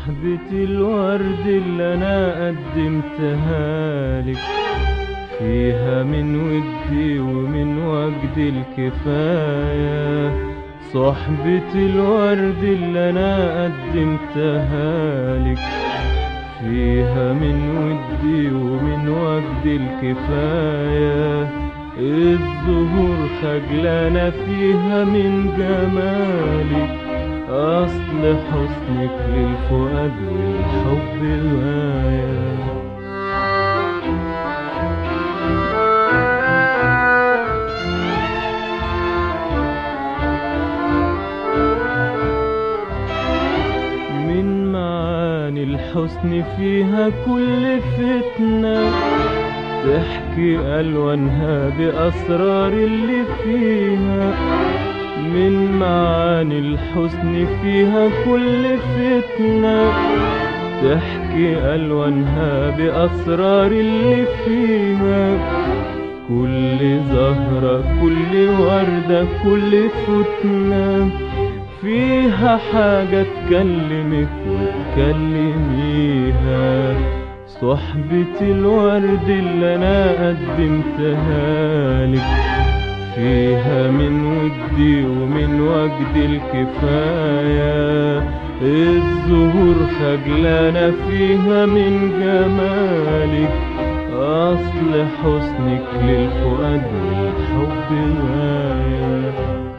صحبتي الورد اللي انا قدمتها لك فيها من ودي ومن وجد الكفاية صحبتي الورد اللي انا قدمتها لك فيها من ودي ومن وجد الكفاية الزهور خجلانة فيها من جمالك أصل حسنك للفؤاد والحب غاية من معاني الحسن فيها كل فتنة تحكي ألوانها بأسرار اللي فيها من معاني الحسن فيها كل فتنة تحكي ألوانها بأسرار اللي فيها كل زهرة كل وردة كل فتنة فيها حاجة تكلمك وتكلميها صحبة الورد اللي أنا قدمتها لك فيها من ودي ومن وجد الكفاية الزهور خجلانة فيها من جمالك أصل حسنك للفؤاد والحب غاية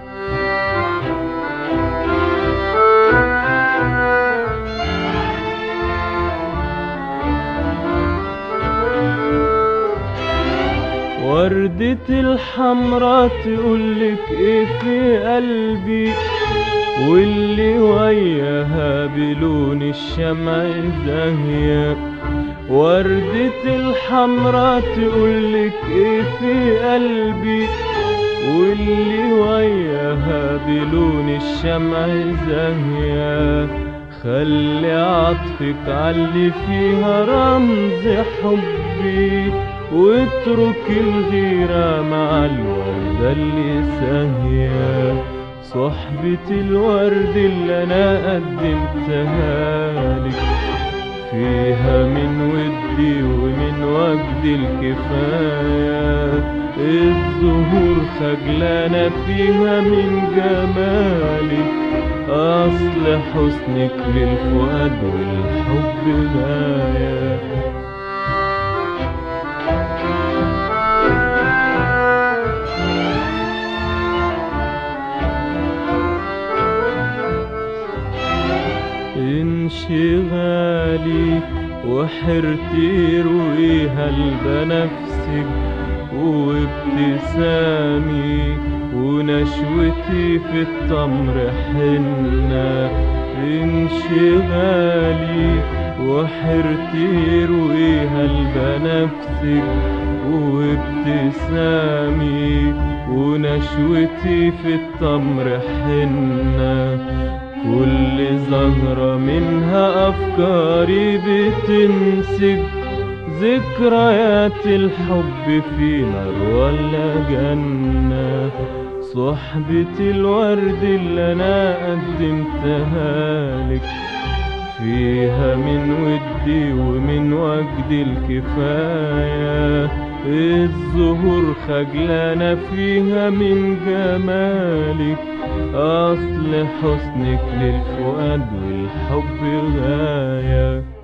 وردة الحمرا تقولك ايه في قلبي واللي وياها بلون الشمع زاهية وردة الحمرا تقولك ايه في قلبي واللي وياها بلون الشمع زاهية خلي عطفك علي فيها رمز حبي واترك الغيرة مع الوردة اللي ساهية صحبة الورد اللي أنا قدمتها لك فيها من ودي ومن وجد الكفاية الزهور خجلانة فيها من جمالك أصل حسنك للفؤاد والحب غاية انشغالي وحرتي رويها لبنفسك وابتسامي ونشوتي في التمر حنة انشغالي وحرتي رويها لبنفسك وابتسامي ونشوتي في التمر حنة كل زهرة منها أفكاري بتنسج ذكريات الحب في نار ولا جنة صحبة الورد اللي أنا قدمتها لك فيها من ودي ومن وجد الكفاية الزهور خجلانة فيها من جمالك أصل حسنك للفؤاد والحب غاية